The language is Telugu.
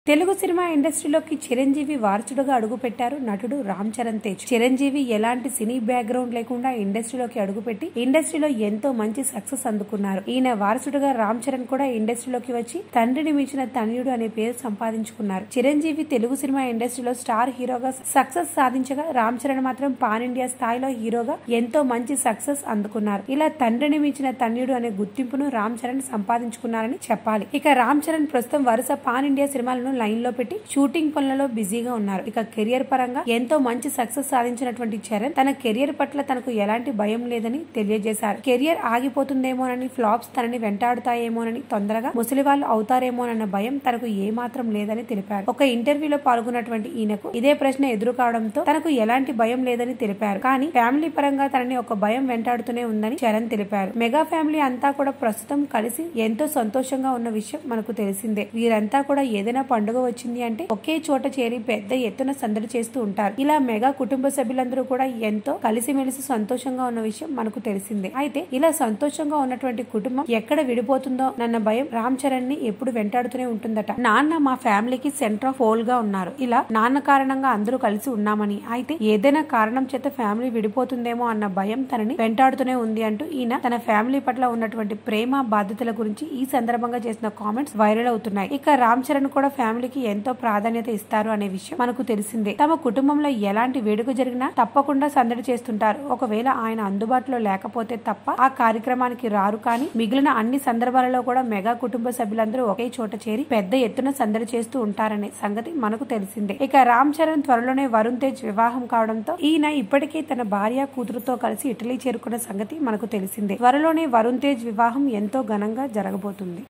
తెలుగు సినిమా ఇండస్ట్రీలోకి చిరంజీవి వారసుడుగా అడుగుపెట్టారు నటుడు రామ్ చరణ్ తేజ్ చిరంజీవి ఎలాంటి సినీ బ్యాక్గ్రౌండ్ లేకుండా ఇండస్ట్రీలోకి అడుగుపెట్టి ఇండస్ట్రీలో ఎంతో మంచి సక్సెస్ అందుకున్నారు ఈయన వారసుడుగా రామ్ చరణ్ కూడా ఇండస్ట్రీలోకి వచ్చి తండ్రిని మించిన తనయుడు అనే పేరు సంపాదించుకున్నారు చిరంజీవి తెలుగు సినిమా ఇండస్ట్రీలో స్టార్ హీరోగా సక్సెస్ సాధించగా రామ్ చరణ్ మాత్రం పాన్ ఇండియా స్థాయిలో హీరోగా ఎంతో మంచి సక్సెస్ అందుకున్నారు ఇలా తండ్రిని మించిన తనయుడు అనే గుర్తింపును రామ్ చరణ్ సంపాదించుకున్నారని చెప్పాలి ఇక రామ్ చరణ్ ప్రస్తుతం వరుస పాన్ ఇండియా సినిమాలను లైన్ లో పెట్టి షూటింగ్ పనులలో బిజీగా ఉన్నారు ఇక కెరియర్ పరంగా ఎంతో మంచి సక్సెస్ సాధించినటువంటి చరణ్ తన కెరియర్ పట్ల తనకు ఎలాంటి భయం లేదని తెలియజేశారు కెరియర్ ఆగిపోతుందేమోనని ఫ్లాప్స్ తనని వెంటాడుతాయేమోనని తొందరగా ముసలి వాళ్ళు అవుతారేమోనన్న భయం తనకు ఏమాత్రం లేదని తెలిపారు ఒక ఇంటర్వ్యూలో పాల్గొన్నటువంటి ఈయనకు ఇదే ప్రశ్న ఎదురు కావడంతో తనకు ఎలాంటి భయం లేదని తెలిపారు కానీ ఫ్యామిలీ పరంగా తనని ఒక భయం వెంటాడుతూనే ఉందని చరణ్ తెలిపారు మెగా ఫ్యామిలీ అంతా కూడా ప్రస్తుతం కలిసి ఎంతో సంతోషంగా ఉన్న విషయం మనకు తెలిసిందే వీరంతా కూడా ఏదైనా పండుగ వచ్చింది అంటే ఒకే చోట చేరి పెద్ద ఎత్తున సందడి చేస్తూ ఉంటారు ఇలా మెగా కుటుంబ సభ్యులందరూ కూడా ఎంతో కలిసిమెలిసి సంతోషంగా ఉన్న విషయం మనకు తెలిసిందే అయితే ఇలా సంతోషంగా ఉన్నటువంటి కుటుంబం ఎక్కడ విడిపోతుందో నన్న భయం రామ్ చరణ్ ని ఎప్పుడు వెంటాడుతూనే ఉంటుందట నాన్న మా ఫ్యామిలీకి సెంటర్ ఆఫ్ హోల్ గా ఉన్నారు ఇలా నాన్న కారణంగా అందరూ కలిసి ఉన్నామని అయితే ఏదైనా కారణం చేత ఫ్యామిలీ విడిపోతుందేమో అన్న భయం తనని వెంటాడుతూనే ఉంది అంటూ ఈయన తన ఫ్యామిలీ పట్ల ఉన్నటువంటి ప్రేమ బాధ్యతల గురించి ఈ సందర్భంగా చేసిన కామెంట్స్ వైరల్ అవుతున్నాయి ఇక రామ్ చరణ్ కూడా ఫ్యామిలీకి ఎంతో ప్రాధాన్యత ఇస్తారు అనే విషయం మనకు తెలిసిందే తమ కుటుంబంలో ఎలాంటి వేడుక జరిగినా తప్పకుండా సందడి చేస్తుంటారు ఒకవేళ ఆయన అందుబాటులో లేకపోతే తప్ప ఆ కార్యక్రమానికి రారు కానీ మిగిలిన అన్ని సందర్భాలలో కూడా మెగా కుటుంబ సభ్యులందరూ ఒకే చోట చేరి పెద్ద ఎత్తున సందడి చేస్తూ ఉంటారనే సంగతి మనకు తెలిసిందే ఇక రామ్ చరణ్ త్వరలోనే వరుణ్ తేజ్ వివాహం కావడంతో ఈయన ఇప్పటికే తన భార్య కూతురుతో కలిసి ఇటలీ చేరుకున్న సంగతి మనకు తెలిసిందే త్వరలోనే వరుణ్ తేజ్ వివాహం ఎంతో ఘనంగా జరగబోతుంది